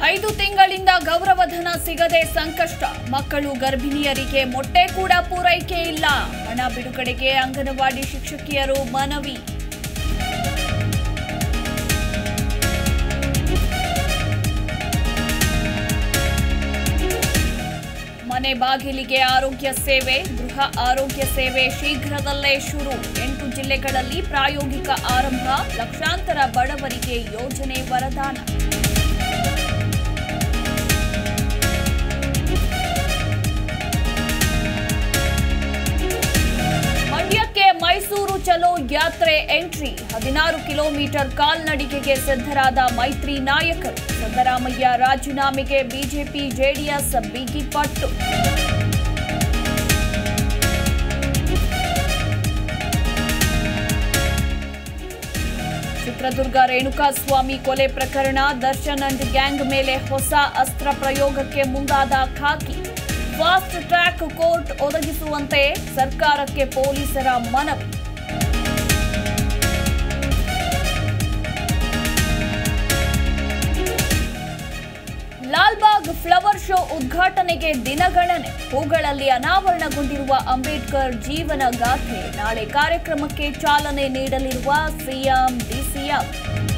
ಐದು ತಿಂಗಳಿಂದ ಗೌರವಧನ ಸಿಗದೆ ಸಂಕಷ್ಟ ಮಕ್ಕಳು ಗರ್ಭಿಣಿಯರಿಗೆ ಮೊಟ್ಟೆ ಕೂಡ ಪೂರೈಕೆ ಇಲ್ಲ ಹಣ ಬಿಡುಗಡೆಗೆ ಅಂಗನವಾಡಿ ಶಿಕ್ಷಕಿಯರು ಮನವಿ ಮನೆ ಬಾಗಿಲಿಗೆ ಆರೋಗ್ಯ ಸೇವೆ ಗೃಹ ಆರೋಗ್ಯ ಸೇವೆ ಶೀಘ್ರದಲ್ಲೇ ಶುರು ಎಂಟು ಜಿಲ್ಲೆಗಳಲ್ಲಿ ಪ್ರಾಯೋಗಿಕ ಆರಂಭ ಲಕ್ಷಾಂತರ ಬಡವರಿಗೆ ಯೋಜನೆ ವರದಾನ ಮಂಡ್ಯಕ್ಕೆ ಮೈಸೂರು ಚಲೋ ಯಾತ್ರೆ ಎಂಟ್ರಿ ಹದಿನಾರು ಕಿಲೋಮೀಟರ್ ಕಾಲ್ನಡಿಗೆಗೆ ಸಿದ್ಧರಾದ ಮೈತ್ರಿ ನಾಯಕರು ಸಿದ್ದರಾಮಯ್ಯ ರಾಜೀನಾಮೆಗೆ ಬಿಜೆಪಿ ಜೆಡಿಎಸ್ ಬಿಗಿ ಪಟ್ಟು ಚಿತ್ರದುರ್ಗ ರೇಣುಕಾಸ್ವಾಮಿ ಕೊಲೆ ಪ್ರಕರಣ ದರ್ಶನ್ ಅಂಡ್ ಗ್ಯಾಂಗ್ ಮೇಲೆ ಹೊಸ ಅಸ್ತ್ರ ಪ್ರಯೋಗಕ್ಕೆ ಮುಂದಾದ ಖಾಕಿ ಫಾಸ್ಟ್ ಟ್ರ್ಯಾಕ್ ಕೋರ್ಟ್ ಒದಗಿಸುವಂತೆ ಸರ್ಕಾರಕ್ಕೆ ಪೊಲೀಸರ ಮನವಿ ಲಾಲ್ಬಾಗ್ ಫ್ಲವರ್ ಶೋ ಉದ್ಘಾಟನೆಗೆ ದಿನಗಣನೆ ಹೂಗಳಲ್ಲಿ ಅನಾವರಣಗೊಂಡಿರುವ ಅಂಬೇಡ್ಕರ್ ಜೀವನ ಗಾಥೆ ನಾಳೆ ಕಾರ್ಯಕ್ರಮಕ್ಕೆ ಚಾಲನೆ ನೀಡಲಿರುವ ಸಿಎಂ ಡಿಸಿಎಂ